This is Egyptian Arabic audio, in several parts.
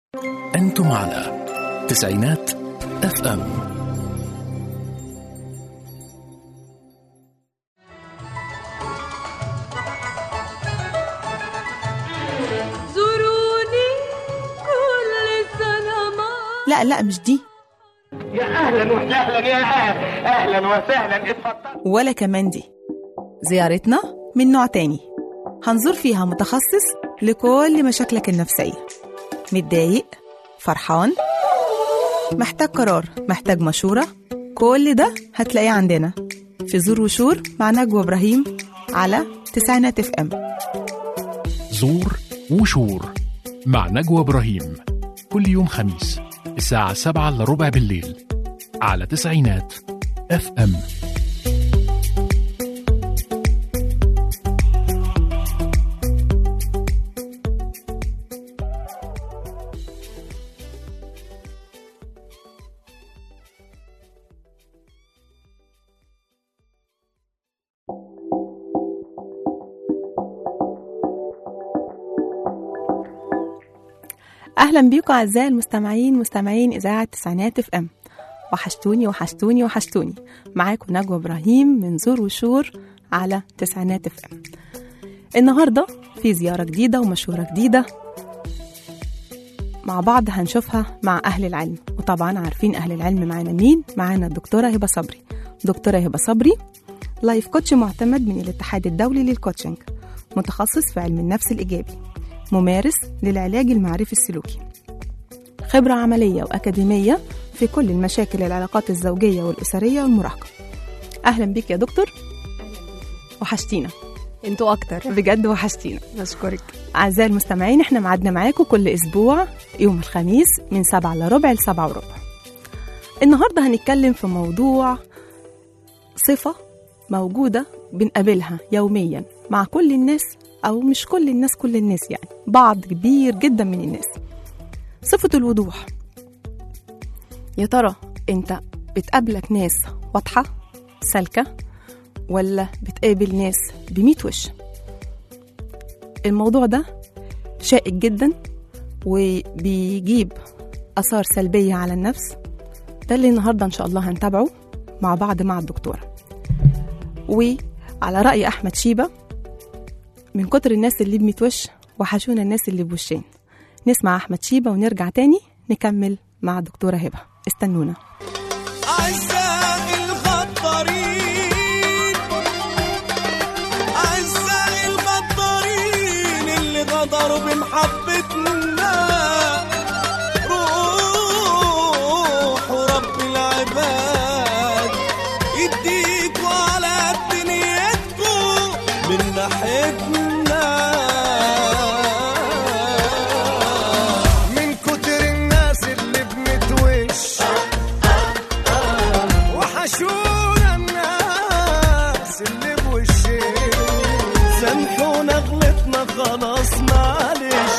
أنتم على تسعينات اف ام زوروني كل سنة ما لا لا مش دي يا اهلا وسهلا يا أهل. اهلا وسهلا اتفضل ولا كمان دي زيارتنا من نوع تاني هنزور فيها متخصص لكل مشاكلك النفسية متضايق فرحان محتاج قرار محتاج مشورة كل ده هتلاقيه عندنا في زور وشور مع نجوى إبراهيم على تسعينات اف ام زور وشور مع نجوى إبراهيم كل يوم خميس الساعة سبعة إلا ربع بالليل على تسعينات اف ام اهلا بيكم اعزائي المستمعين مستمعين اذاعه تسعينات اف ام وحشتوني وحشتوني وحشتوني معاكم نجوى ابراهيم من زور وشور على تسعينات اف ام النهارده في زياره جديده ومشوره جديده مع بعض هنشوفها مع اهل العلم وطبعا عارفين اهل العلم معانا مين معانا الدكتوره هبه صبري دكتوره هبه صبري لايف كوتش معتمد من الاتحاد الدولي للكوتشنج متخصص في علم النفس الايجابي ممارس للعلاج المعرفي السلوكي خبرة عملية وأكاديمية في كل المشاكل العلاقات الزوجية والأسرية والمراهقة أهلا بك يا دكتور وحشتينا انتوا اكتر بجد وحشتينا بشكرك أعزائي المستمعين احنا معادنا معاكم كل أسبوع يوم الخميس من سبعة إلا ربع لسبعة وربع النهاردة هنتكلم في موضوع صفة موجودة بنقابلها يوميا مع كل الناس أو مش كل الناس كل الناس يعني بعض كبير جدا من الناس صفة الوضوح يا ترى انت بتقابلك ناس واضحة سالكة ولا بتقابل ناس بميت وش الموضوع ده شائك جدا وبيجيب آثار سلبية على النفس ده اللي النهاردة إن شاء الله هنتابعه مع بعض مع الدكتورة وعلى رأي أحمد شيبة من كتر الناس اللي بميت وش وحشونا الناس اللي بوشين نسمع أحمد شيبة ونرجع تاني نكمل مع الدكتورة هبة استنونا أعزائي الغدارين أعزائي الغدارين اللي غدروا بمحبتنا روحوا رب العباد يديكوا على دنيتكوا من ناحيتنا من كتر الناس اللي بنتوش وحشونا الناس اللي بوشين سامحونا غلطنا خلاص معلش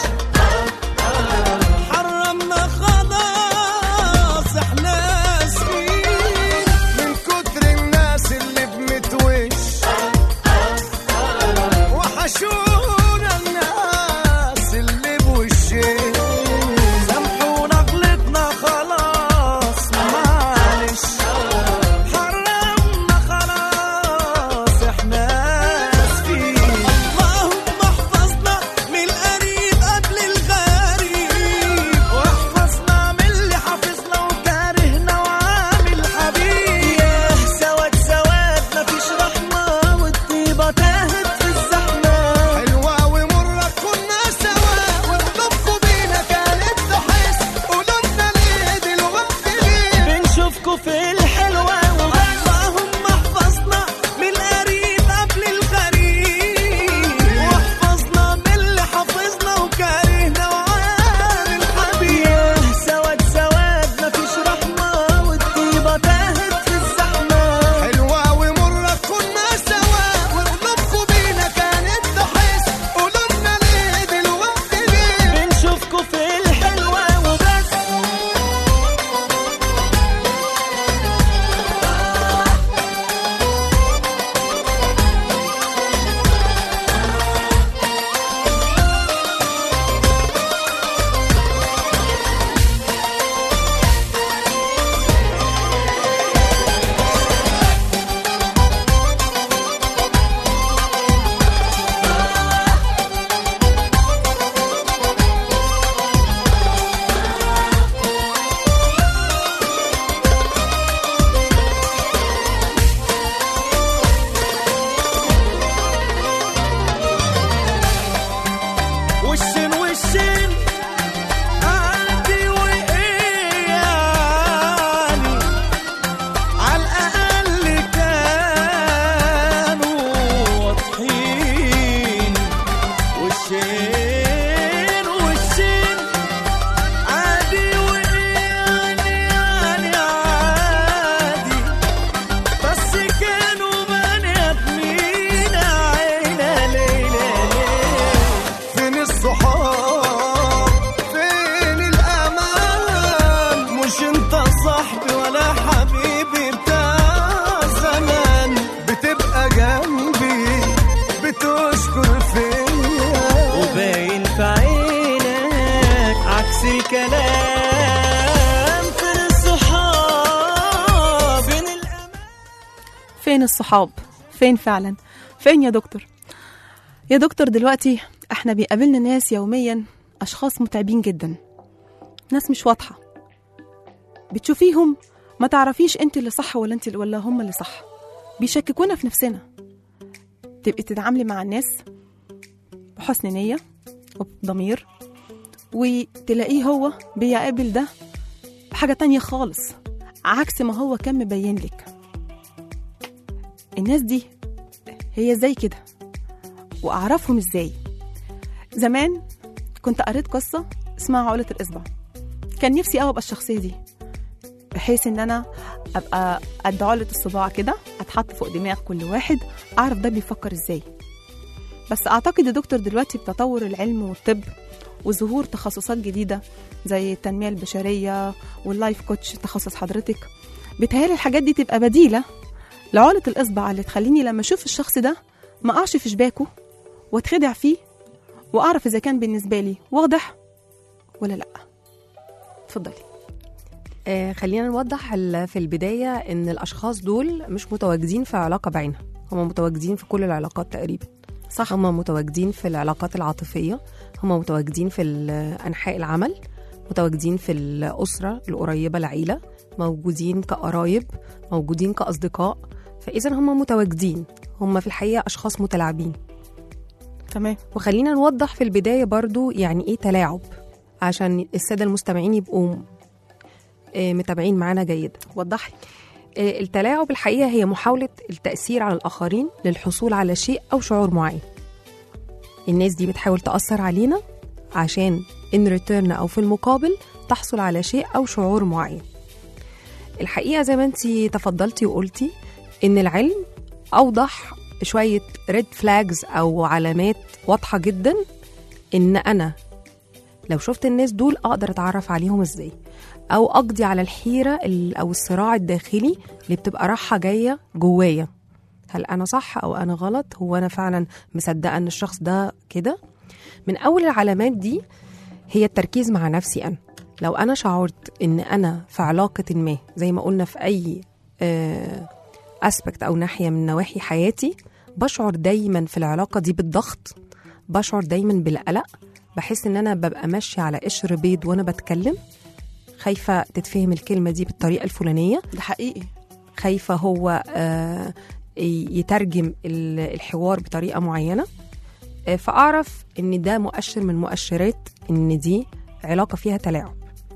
حرمنا خلاص احنا اسفين من كتر الناس اللي بنتوش وحشونا الناس اللي بوشين سامحونا غلطنا خلاص معلش حرمنا خلاص احنا اسفين اللهم احفظنا من جنبي بتشكر فيا وباين في عينك عكس الكلام فين الصحاب فين الأمان فين الصحاب فين فعلا فين يا دكتور يا دكتور دلوقتي احنا بيقابلنا ناس يوميا اشخاص متعبين جدا ناس مش واضحه بتشوفيهم ما تعرفيش انت اللي صح ولا انت ولا هم اللي صح بيشككونا في نفسنا تبقي تتعاملي مع الناس بحسن نيه وبضمير وتلاقيه هو بيقابل ده بحاجه تانية خالص عكس ما هو كان مبين لك الناس دي هي ازاي كده واعرفهم ازاي زمان كنت قريت قصه اسمها عقله الاصبع كان نفسي قوي ابقى الشخصيه دي بحيث ان انا ابقى قد عقله الصباع كده اتحط فوق دماغ كل واحد اعرف ده بيفكر ازاي بس اعتقد يا دكتور دلوقتي بتطور العلم والطب وظهور تخصصات جديده زي التنميه البشريه واللايف كوتش تخصص حضرتك بتهيألي الحاجات دي تبقى بديله لعقله الاصبع اللي تخليني لما اشوف الشخص ده ما اقعش في شباكه واتخدع فيه واعرف اذا كان بالنسبه لي واضح ولا لا اتفضلي آه خلينا نوضح ال- في البداية إن الأشخاص دول مش متواجدين في علاقة بعينها هم متواجدين في كل العلاقات تقريبا صح هم متواجدين في العلاقات العاطفية هم متواجدين في ال- أنحاء العمل متواجدين في الأسرة القريبة العيلة موجودين كقرايب موجودين كأصدقاء فإذا هم متواجدين هم في الحقيقة أشخاص متلاعبين تمام وخلينا نوضح في البداية برضو يعني إيه تلاعب عشان السادة المستمعين يبقوا آه، متابعين معانا جيدا وضحي آه، التلاعب الحقيقة هي محاولة التأثير على الآخرين للحصول على شيء أو شعور معين الناس دي بتحاول تأثر علينا عشان in return أو في المقابل تحصل على شيء أو شعور معين الحقيقة زي ما انتي تفضلتي وقلتي إن العلم أوضح شوية ريد فلاجز أو علامات واضحة جدا إن أنا لو شفت الناس دول أقدر أتعرف عليهم إزاي أو أقضي على الحيرة ال- أو الصراع الداخلي اللي بتبقى راحة جاية جوايا هل أنا صح أو أنا غلط هو أنا فعلا مصدقة إن الشخص ده كده من أول العلامات دي هي التركيز مع نفسي أنا لو أنا شعرت إن أنا في علاقة ما زي ما قلنا في أي أسبكت أو ناحية من نواحي حياتي بشعر دايما في العلاقة دي بالضغط بشعر دايما بالقلق بحس إن أنا ببقى ماشية على قشر بيض وأنا بتكلم خايفة تتفهم الكلمة دي بالطريقة الفلانية ده حقيقي خايفة هو آه، يترجم ال- الحوار بطريقة معينة آه، فأعرف إن ده مؤشر من مؤشرات إن دي علاقة فيها تلاعب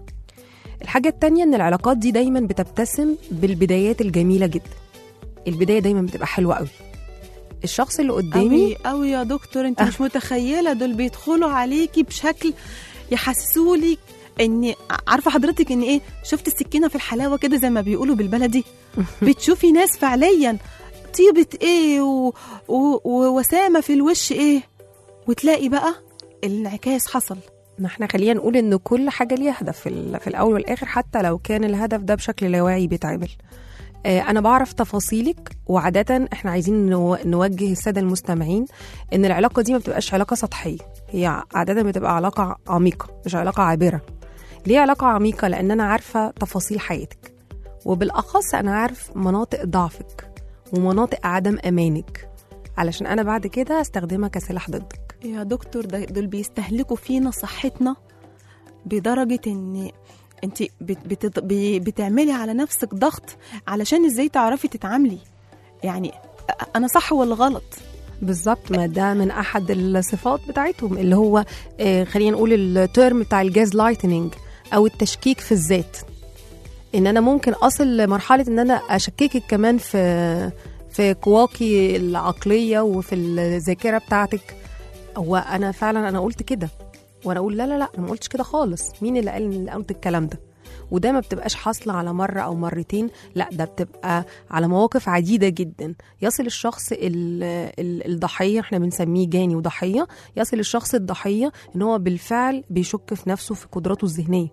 الحاجة التانية إن العلاقات دي دايما بتبتسم بالبدايات الجميلة جدا البداية دايما بتبقى حلوة قوي الشخص اللي قدامي قوي قوي يا دكتور انت مش متخيله دول بيدخلوا عليكي بشكل يحسسولك ان عارفه حضرتك ان ايه شفت السكينه في الحلاوه كده زي ما بيقولوا بالبلدي بتشوفي ناس فعليا طيبه ايه و... و... ووسامه في الوش ايه وتلاقي بقى الانعكاس حصل ما احنا خلينا نقول ان كل حاجه ليها هدف في, ال- في الاول والاخر حتى لو كان الهدف ده بشكل لا واعي بيتعمل آه، انا بعرف تفاصيلك وعاده احنا عايزين نو- نوجه الساده المستمعين ان العلاقه دي ما بتبقاش علاقه سطحيه هي عاده بتبقى علاقه عميقه مش علاقه عابره ليه علاقه عميقه لان انا عارفه تفاصيل حياتك وبالاخص انا عارف مناطق ضعفك ومناطق عدم امانك علشان انا بعد كده استخدمها كسلاح ضدك يا دكتور ده دول بيستهلكوا فينا صحتنا بدرجة ان انت بت بت بتعملي على نفسك ضغط علشان ازاي تعرفي تتعاملي يعني أ- انا صح ولا غلط بالظبط ما ده من احد الصفات بتاعتهم اللي هو آه، خلينا نقول الترم بتاع الجاز لايتنينج او التشكيك في الذات ان انا ممكن اصل لمرحله ان انا اشككك كمان في في قواكي العقليه وفي الذاكره بتاعتك هو انا فعلا انا قلت كده وانا اقول لا لا لا انا ما قلتش كده خالص مين اللي قال ان قلت الكلام ده وده ما بتبقاش حاصله على مره او مرتين لا ده بتبقى على مواقف عديده جدا يصل الشخص ال ال الضحيه احنا بنسميه جاني وضحيه يصل الشخص الضحيه ان هو بالفعل بيشك في نفسه في قدراته الذهنيه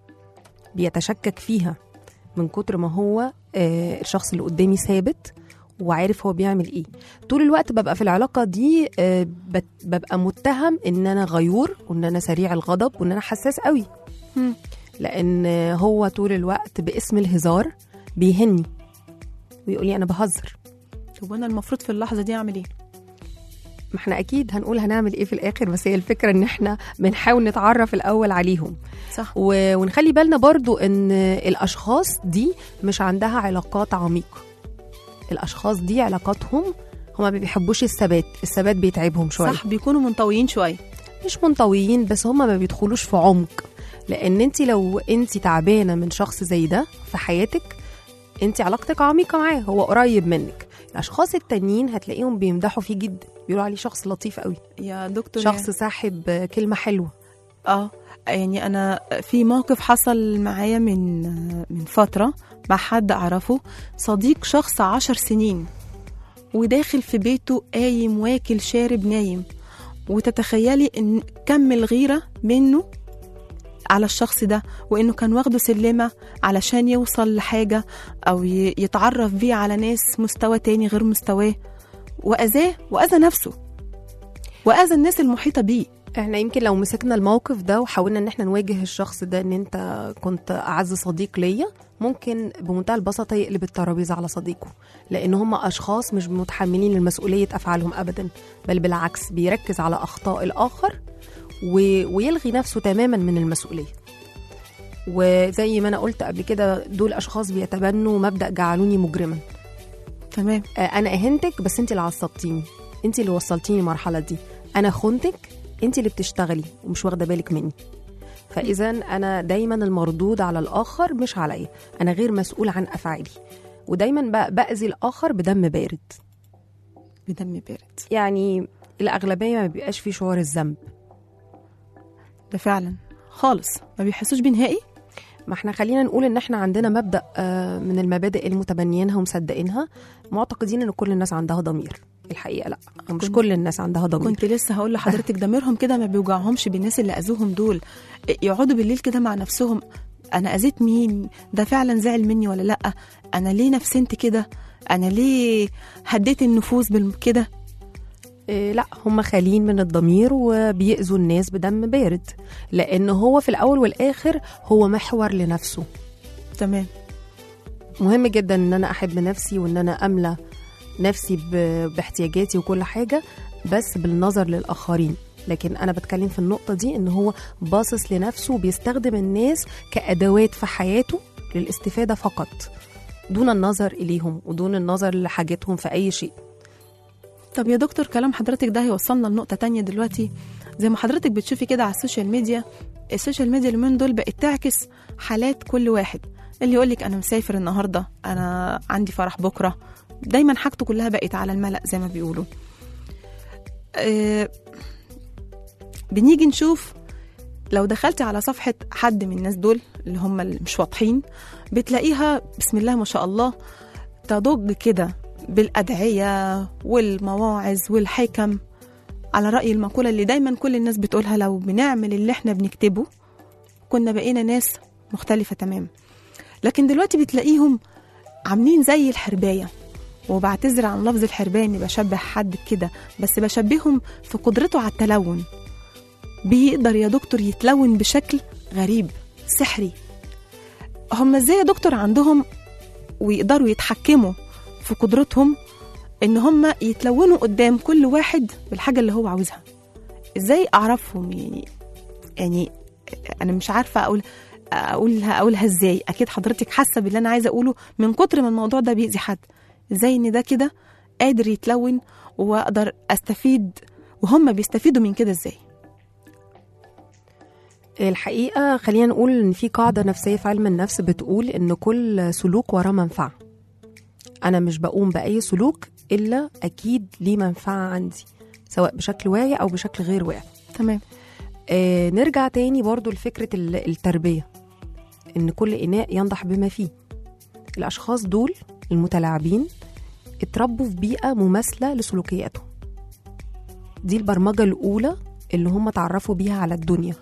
بيتشكك فيها من كتر ما هو آه، الشخص اللي قدامي ثابت وعارف هو بيعمل ايه طول الوقت ببقى في العلاقه دي آه، بت- ببقى متهم ان انا غيور وان انا سريع الغضب وان انا حساس قوي مم. لان هو طول الوقت باسم الهزار بيهني ويقول لي انا بهزر طب وانا المفروض في اللحظه دي اعمل ايه ما احنا اكيد هنقول هنعمل ايه في الاخر بس هي الفكره ان احنا بنحاول نتعرف الاول عليهم صح و- ونخلي بالنا برضو ان الاشخاص دي مش عندها علاقات عميقه الاشخاص دي علاقاتهم هما ما بيحبوش الثبات الثبات بيتعبهم شويه صح بيكونوا منطويين شويه مش منطويين بس هما ما بيدخلوش في عمق لان انت لو انت تعبانه من شخص زي ده في حياتك انت علاقتك عميقه معاه هو قريب منك الاشخاص التانيين هتلاقيهم بيمدحوا فيه جدا بيقولوا عليه شخص لطيف قوي يا دكتور شخص صاحب كلمه حلوه اه يعني انا في موقف حصل معايا من من فتره مع حد اعرفه صديق شخص عشر سنين وداخل في بيته قايم واكل شارب نايم وتتخيلي ان كم الغيره منه على الشخص ده وانه كان واخده سلمه علشان يوصل لحاجه او ي- يتعرف بيه على ناس مستوى تاني غير مستواه واذاه واذى نفسه واذى الناس المحيطه بيه احنا يمكن لو مسكنا الموقف ده وحاولنا ان احنا نواجه الشخص ده ان انت كنت اعز صديق ليا ممكن بمنتهى البساطه يقلب الترابيزه على صديقه لان هم اشخاص مش متحملين لمسؤوليه افعالهم ابدا بل بالعكس بيركز على اخطاء الاخر و... ويلغي نفسه تماما من المسؤوليه وزي ما انا قلت قبل كده دول اشخاص بيتبنوا مبدا جعلوني مجرما تمام آه، انا اهنتك بس انت اللي عصبتيني انت اللي وصلتيني المرحله دي انا خنتك انت اللي بتشتغلي ومش واخده بالك مني فاذا انا دايما المردود على الاخر مش عليا انا غير مسؤول عن افعالي ودايما ب- باذي الاخر بدم بارد بدم بارد يعني الاغلبيه ما بيبقاش في شعور الذنب ده فعلا خالص ما بيحسوش بيه نهائي ما احنا خلينا نقول ان احنا عندنا مبدا آه، من المبادئ اللي متبنيينها ومصدقينها معتقدين ان كل الناس عندها ضمير الحقيقه لا مش كنت- كل الناس عندها ضمير كنت لسه هقول لحضرتك ضميرهم كده ما بيوجعهمش بالناس اللي اذوهم دول يقعدوا بالليل كده مع نفسهم انا اذيت مين ده فعلا زعل مني ولا لا انا ليه نفسنت كده انا ليه هديت النفوس بال- كده إيه لا هم خاليين من الضمير وبيأذوا الناس بدم بارد لأن هو في الأول والآخر هو محور لنفسه تمام مهم جدا إن أنا أحب نفسي وإن أنا أملى نفسي ب- باحتياجاتي وكل حاجة بس بالنظر للآخرين لكن أنا بتكلم في النقطة دي إن هو باصص لنفسه وبيستخدم الناس كأدوات في حياته للاستفادة فقط دون النظر إليهم ودون النظر لحاجتهم في أي شيء طب يا دكتور كلام حضرتك ده هيوصلنا لنقطة تانية دلوقتي زي ما حضرتك بتشوفي كده على السوشيال ميديا السوشيال ميديا اليومين دول بقت تعكس حالات كل واحد اللي يقولك أنا مسافر النهاردة أنا عندي فرح بكرة دايما حاجته كلها بقت على الملأ زي ما بيقولوا أه بنيجي نشوف لو دخلتي على صفحة حد من الناس دول اللي هم اللي مش واضحين بتلاقيها بسم الله ما شاء الله تضج كده بالأدعية والمواعظ والحكم على رأي المقولة اللي دايما كل الناس بتقولها لو بنعمل اللي احنا بنكتبه كنا بقينا ناس مختلفة تمام لكن دلوقتي بتلاقيهم عاملين زي الحرباية وبعتذر عن لفظ الحرباية اني بشبه حد كده بس بشبههم في قدرته على التلون بيقدر يا دكتور يتلون بشكل غريب سحري هم ازاي يا دكتور عندهم ويقدروا يتحكموا في قدرتهم ان هم يتلونوا قدام كل واحد بالحاجه اللي هو عاوزها ازاي اعرفهم يعني يعني انا مش عارفه اقول اقولها اقولها ازاي اكيد حضرتك حاسه باللي انا عايزه اقوله من كتر ما الموضوع ده بيأذي حد ازاي ان ده كده قادر يتلون واقدر استفيد وهم بيستفيدوا من كده ازاي الحقيقة خلينا نقول إن في قاعدة نفسية في علم النفس بتقول إن كل سلوك وراه منفعة أنا مش بقوم بأي سلوك إلا أكيد ليه منفعة عندي سواء بشكل واعي أو بشكل غير واعي تمام آه نرجع تاني برضو لفكرة ال- التربية إن كل إناء ينضح بما فيه الأشخاص دول المتلاعبين اتربوا في بيئة مماثلة لسلوكياتهم دي البرمجة الأولى اللي هم تعرفوا بيها على الدنيا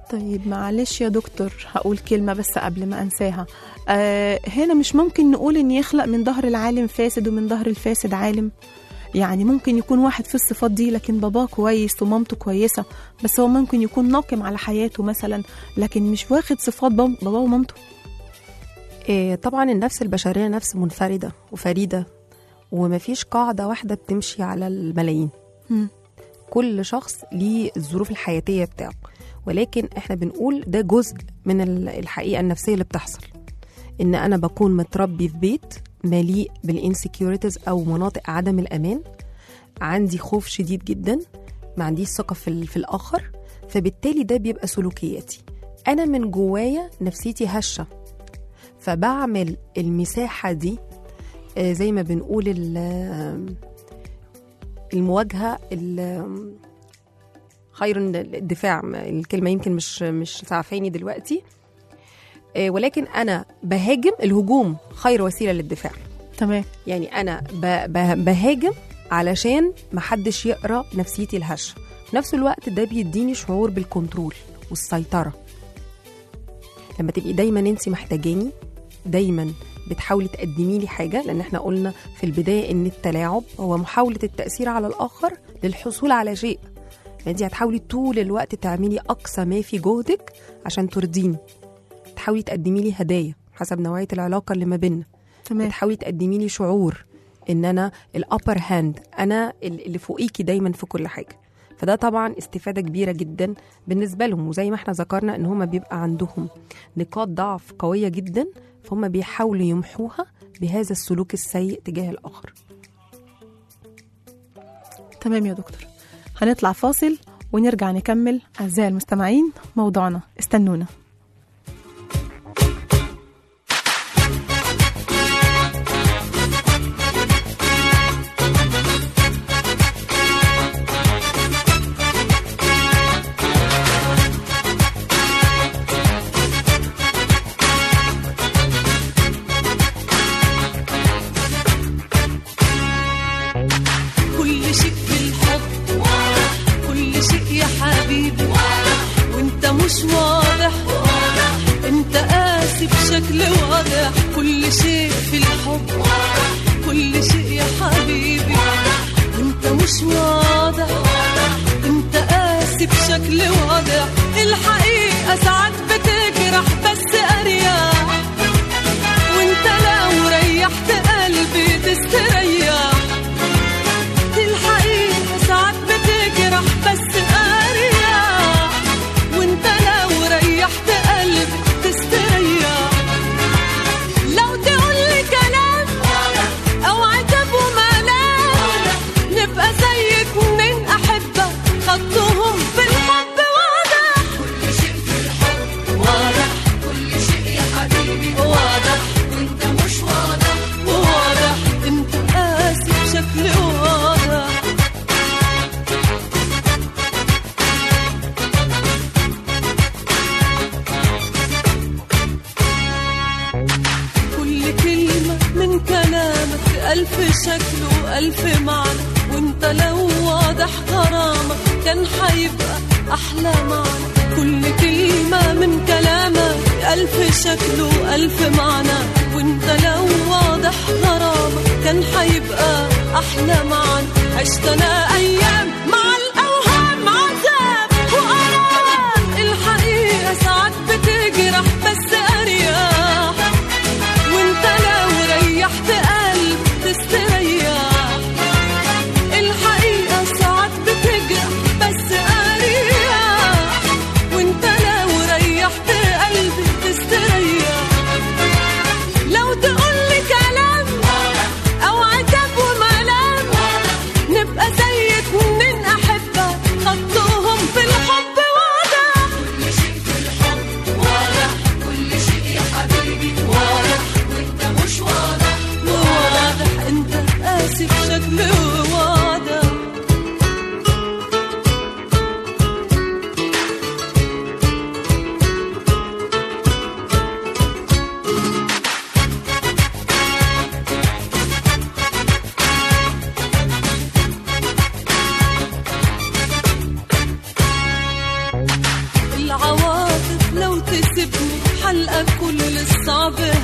طيب معلش يا دكتور هقول كلمة بس قبل ما أنساها آه هنا مش ممكن نقول إن يخلق من ظهر العالم فاسد ومن ظهر الفاسد عالم يعني ممكن يكون واحد في الصفات دي لكن باباه كويس ومامته كويسة بس هو ممكن يكون ناقم على حياته مثلا لكن مش واخد صفات باب- باباه ومامته إيه، طبعا النفس البشرية نفس منفردة وفريدة ومفيش قاعدة واحدة بتمشي على الملايين مم. كل شخص ليه الظروف الحياتية بتاعه ولكن احنا بنقول ده جزء من ال- الحقيقة النفسية اللي بتحصل ان انا بكون متربي في بيت مليء بالانسكيورتيز او مناطق عدم الامان عندي خوف شديد جدا ما عنديش ثقة في, ال- في الاخر فبالتالي ده بيبقى سلوكياتي انا من جوايا نفسيتي هشة فبعمل المساحة دي آه، زي ما بنقول ال- المواجهة ال- خير الدفاع الكلمة يمكن مش مش سعفاني دلوقتي آه، ولكن أنا بهاجم الهجوم خير وسيلة للدفاع تمام يعني أنا ب- ب- بهاجم علشان محدش يقرأ نفسيتي الهشة في نفس الوقت ده بيديني شعور بالكنترول والسيطرة لما تبقي دايما انت محتاجاني دايما بتحاولي تقدمي لي حاجه لان احنا قلنا في البدايه ان التلاعب هو محاوله التاثير على الاخر للحصول على شيء انت هتحاولي طول الوقت تعملي اقصى ما في جهدك عشان ترضيني تحاولي تقدمي لي هدايا حسب نوعيه العلاقه اللي ما بيننا تمام بتحاولي تقدمي لي شعور ان انا الابر هاند انا ال- اللي فوقيكي دايما في كل حاجه فده طبعا استفاده كبيره جدا بالنسبه لهم وزي ما احنا ذكرنا ان هم بيبقى عندهم نقاط ضعف قويه جدا فهم بيحاولوا يمحوها بهذا السلوك السيء تجاه الاخر تمام يا دكتور هنطلع فاصل ونرجع نكمل أعزائي المستمعين موضوعنا استنونا كل شيء في الحب كل شيء يا حبيبي وانت مش واضح انت قاسي بشكل واضح كل شيء في الحب كل شيء يا حبيبي وانت مش واضح انت قاسي بشكل واضح الحقيقة ساعات بتجرح بس اريح وانت لو ريحت قلبي تستريح الحقيقة ساعات بتجرح بس أريح وانت لو ريحت قلبي تستريح لو تقولي كلام أو عتاب وملام نبقى زي اتنين أحبة خطهم في الحب واضح كل شيء في الحب واضح كل شيء يا حبيبي واضح وانت مش واضح واضح انت قاسي بشكل واضح كل كلمة من كلامك ألف شكل وألف معنى وانت لو واضح غرامك كان حيبقى أحلى معنى كل كلمة من كلامك ألف شكل وألف معنى وانت لو واضح غرامك كان حيبقى أحلى معنى عشت أنا أيام مع الأوهام عذاب وألام الحقيقة ساعات بتجرح بس أريح وانت لو ريحت قلب تستريح الحقيقة ساعات بتجرح بس أريح وانت لو ريحت قلبي تستريح لو تقولي كلام أو عتاب وملام نبقى زي اتنين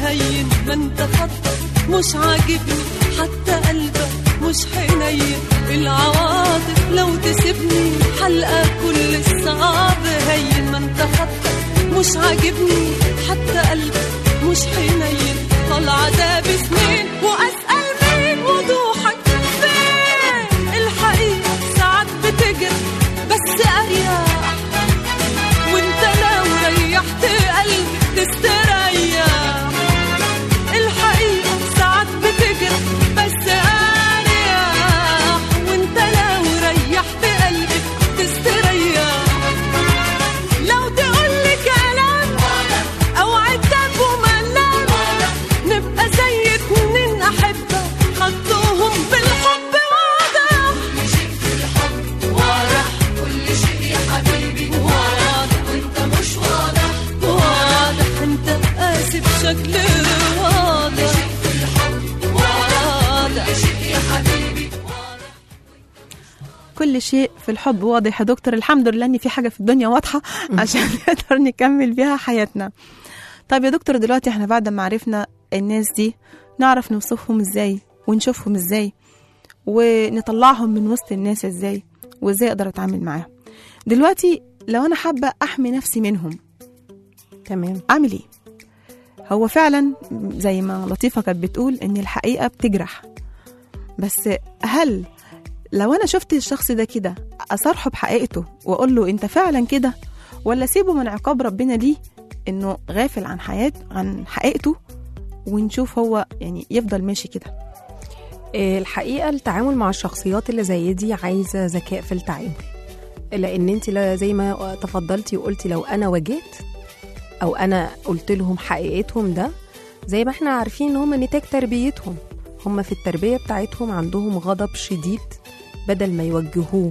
هين ما انت خطك مش عاجبني حتى قلبك مش حنين العواطف لو تسيبني حلقة كل الصعب هين ما انت خطك مش عاجبني حتى قلبك مش حنين طالعة ده بسنين وأسأل مين وضوحك فين الحقيقة ساعات بتجري بس أريح وانت لو ريحت قلبي تستريح الحقيقة ساعات بتجرح بس أريح وانت لو ريحت قلبي تستريح لو تقولي كلام أو عتاب وملام نبقى زي اتنين أحبة خطوهم بالحب واضح كل شيء في الحب واضح كل شيء يا حبيبي واضح وانت مش واضح واضح انت قاسي بشكل واضح شيء في الحب واضح شيء يا حبيبي كل شيء في الحب واضح يا دكتور الحمد لله ان في حاجه في الدنيا واضحه عشان نقدر نكمل بيها حياتنا طيب يا دكتور دلوقتي احنا بعد ما عرفنا الناس دي نعرف نوصفهم ازاي ونشوفهم ازاي ونطلعهم من وسط الناس ازاي وازاي اقدر اتعامل معاهم دلوقتي لو انا حابه احمي نفسي منهم تمام اعمل ايه هو فعلا زي ما لطيفه كانت بتقول ان الحقيقه بتجرح بس هل لو انا شفت الشخص ده كده اصارحه بحقيقته واقول له انت فعلا كده ولا اسيبه من عقاب ربنا ليه انه غافل عن حياة عن حقيقته ونشوف هو يعني يفضل ماشي كده آه، الحقيقه التعامل مع الشخصيات اللي زي دي عايزه ذكاء في التعامل لان انت لا- زي ما تفضلتي وقلتي لو انا واجهت او انا قلت لهم حقيقتهم ده زي ما احنا عارفين ان هم نتاج تربيتهم هم في التربيه بتاعتهم عندهم غضب شديد بدل ما يوجهوه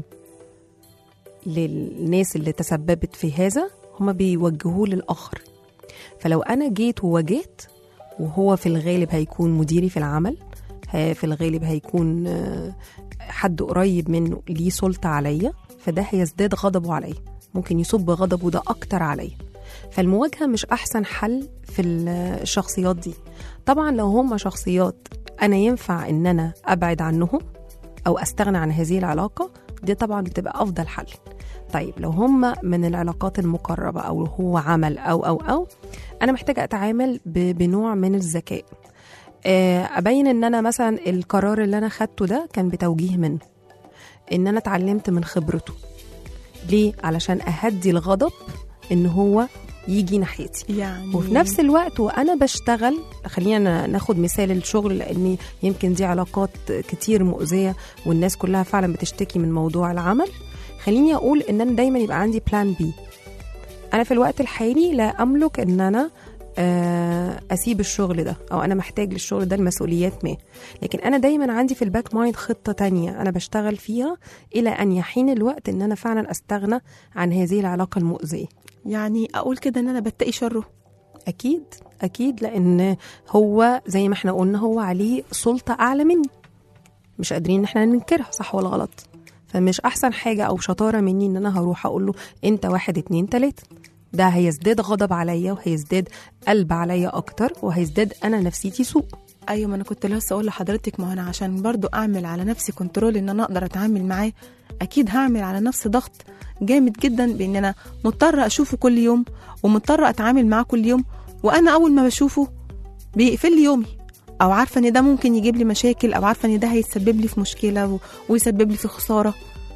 للناس اللي تسببت في هذا هم بيوجهوه للاخر فلو انا جيت وواجهت وهو في الغالب هيكون مديري في العمل ها- في الغالب هيكون آه، حد قريب منه ليه سلطة عليا فده هيزداد غضبه عليا ممكن يصب غضبه ده أكتر عليا فالمواجهة مش أحسن حل في ال- الشخصيات دي طبعا لو هم شخصيات أنا ينفع إن أنا أبعد عنهم أو أستغنى عن هذه العلاقة دي طبعا بتبقى أفضل حل طيب لو هم من العلاقات المقربة أو هو عمل أو أو أو أنا محتاجة أتعامل ب- بنوع من الذكاء آه، ابين ان انا مثلا القرار اللي انا خدته ده كان بتوجيه منه ان انا اتعلمت من خبرته ليه علشان اهدي الغضب ان هو يجي ناحيتي يعني وفي نفس الوقت وانا بشتغل خلينا ناخد مثال الشغل لان يمكن دي علاقات كتير مؤذيه والناس كلها فعلا بتشتكي من موضوع العمل خليني اقول ان انا دايما يبقى عندي بلان بي انا في الوقت الحالي لا املك ان انا آه، اسيب الشغل ده او انا محتاج للشغل ده المسؤوليات ما لكن انا دايما عندي في الباك مايند خطه تانية انا بشتغل فيها الى ان يحين الوقت ان انا فعلا استغنى عن هذه العلاقه المؤذيه يعني اقول كده ان انا بتقي شره اكيد اكيد لان هو زي ما احنا قلنا هو عليه سلطه اعلى مني مش قادرين ان احنا ننكرها صح ولا غلط فمش احسن حاجه او شطاره مني ان انا هروح اقول له انت واحد اتنين تلاته ده هيزداد غضب عليا وهيزداد قلب عليا اكتر وهيزداد انا نفسيتي سوء ايوه ما انا كنت لسه اقول لحضرتك ما هو انا عشان برضو اعمل على نفسي كنترول ان انا اقدر اتعامل معاه اكيد هعمل على نفسي ضغط جامد جدا بان انا مضطره اشوفه كل يوم ومضطره اتعامل معاه كل يوم وانا اول ما بشوفه بيقفل لي يومي او عارفه ان ده ممكن يجيب لي مشاكل او عارفه ان ده هيسبب لي في مشكله و... ويسبب لي في خساره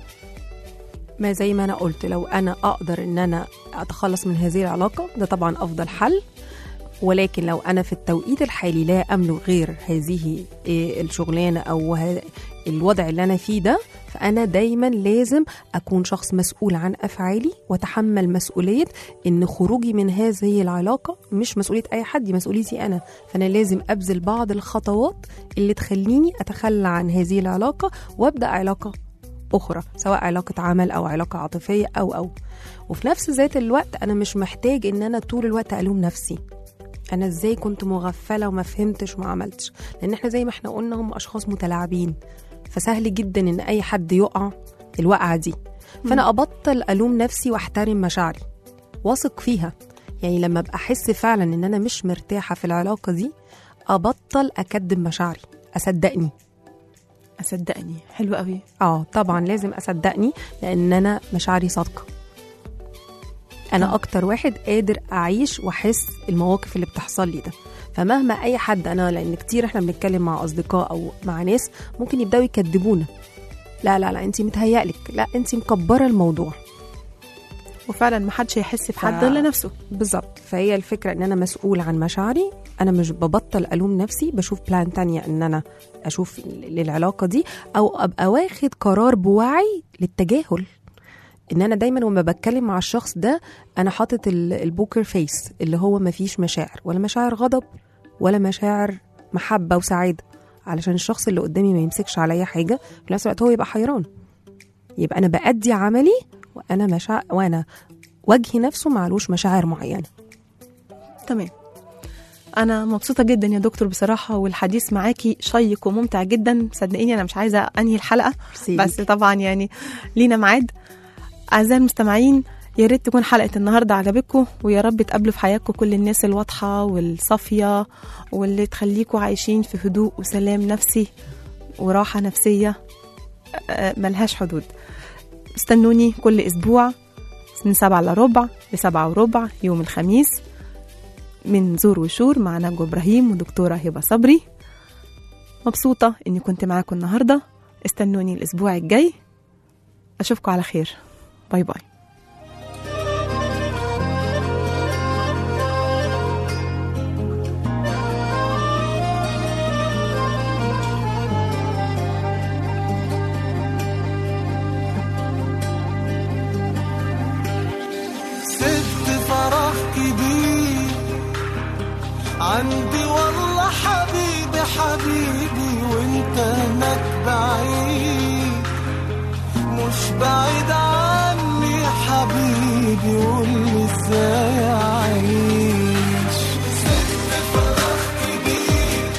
ما زي ما انا قلت لو انا اقدر ان انا اتخلص من هذه العلاقه ده طبعا افضل حل ولكن لو انا في التوقيت الحالي لا املك غير هذه إيه، الشغلانه او ه- الوضع اللي انا فيه ده فانا دايما لازم اكون شخص مسؤول عن افعالي واتحمل مسؤوليه ان خروجي من هذه العلاقه مش مسؤوليه اي حد دي مسؤوليتي انا فانا لازم ابذل بعض الخطوات اللي تخليني اتخلى عن هذه العلاقه وابدا علاقه اخرى سواء علاقه عمل او علاقه عاطفيه او او وفي نفس ذات الوقت انا مش محتاج ان انا طول الوقت الوم نفسي انا ازاي كنت مغفله وما فهمتش وما عملتش لان احنا زي ما احنا قلنا هم اشخاص متلاعبين فسهل جدا ان اي حد يقع الوقعه دي فانا ابطل الوم نفسي واحترم مشاعري واثق فيها يعني لما ابقى احس فعلا ان انا مش مرتاحه في العلاقه دي ابطل اكدب مشاعري اصدقني اصدقني حلو قوي اه طبعا لازم اصدقني لان انا مشاعري صادقه انا اكتر واحد قادر اعيش واحس المواقف اللي بتحصل لي ده فمهما اي حد انا لان كتير احنا بنتكلم مع اصدقاء او مع ناس ممكن يبداوا يكذبونا لا لا لا انت متهيألك لا انت مكبره الموضوع وفعلا ما حدش هيحس في حد ف- الا نفسه بالظبط فهي الفكره ان انا مسؤول عن مشاعري انا مش ببطل الوم نفسي بشوف بلان تانية ان انا اشوف للعلاقه دي او ابقى واخد قرار بوعي للتجاهل ان انا دايما لما بتكلم مع الشخص ده انا حاطط ال- البوكر فيس اللي هو مفيش مشاعر ولا مشاعر غضب ولا مشاعر محبه وسعاده علشان الشخص اللي قدامي ما يمسكش عليا حاجه في نفس الوقت هو يبقى حيران يبقى انا بأدي عملي وانا مشاعر وانا وجهي نفسه معلوش مشاعر معينه تمام انا مبسوطه جدا يا دكتور بصراحه والحديث معاكي شيق وممتع جدا صدقيني انا مش عايزه انهي الحلقه ميرسي بس طبعا يعني لينا ميعاد اعزائي المستمعين يا ريت تكون حلقه النهارده عجبتكم ويا رب تقابلوا في حياتكم كل الناس الواضحه والصافيه واللي تخليكم عايشين في هدوء وسلام نفسي وراحه نفسيه آه، ملهاش حدود استنوني كل اسبوع من سبعة الا ربع لسبعة وربع يوم الخميس من زور وشور مع نجوى ابراهيم ودكتوره هبه صبري مبسوطه اني كنت معاكم النهارده استنوني الاسبوع الجاي اشوفكم على خير باي باي سبت فراغ كبير عندي والله حبيبي حبيبي وانت هناك بعيد مش بعيد عني حبيبي قولي ازاي اعيش سبت فراغ كبير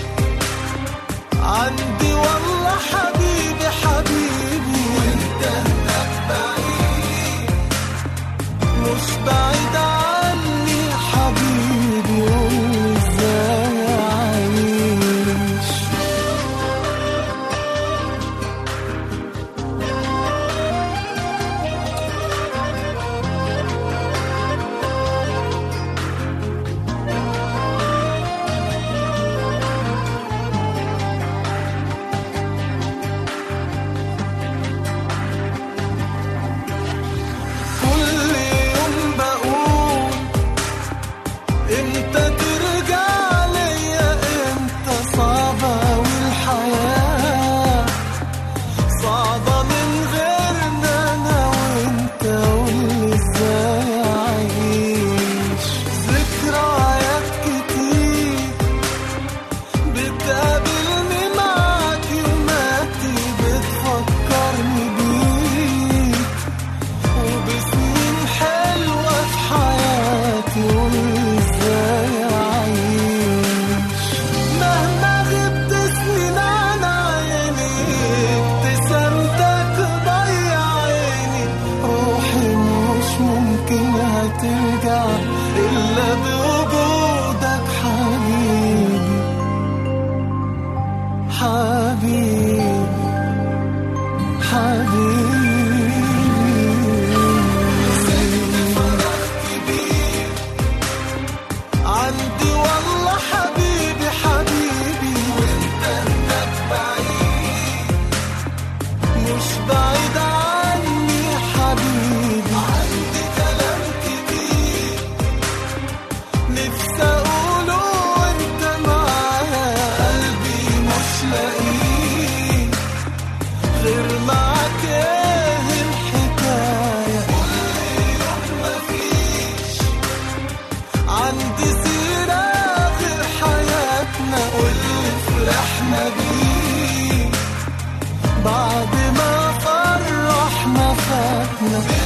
عندي والله حبيبي حبيبي وانت هناك بعيد مش بعيد عني حبيبي قولي ازاي اعيش كل يوم بقول امتى ترجع ليا امتى صعبة والحياة صعبة من غيرنا انا وانت قولي ازاي اعيش ذكريات كتير بتقابلني معاك يوماتي بتفكرني بيك وبسنين حلوة في حياتي قولي ازاي اعيش مهما غبت سنين عن عيني ابتسامتك ضيع عيني روحي مش ممكن هترجع الا بوجودك حبيبي حبيبي حبيبي عندي والله حبيبي حبيبي وانت هناك بعيد مش بعيد عني حبيبي عندي كلام كتير نفسي اقوله وانت معايا قلبي مش لاقيه غير معاك ايه الحكايه كل يوم مفيش عندي سيرة غير حياتنا واللي فرحنا بيه بعد ما فرحنا فاتنا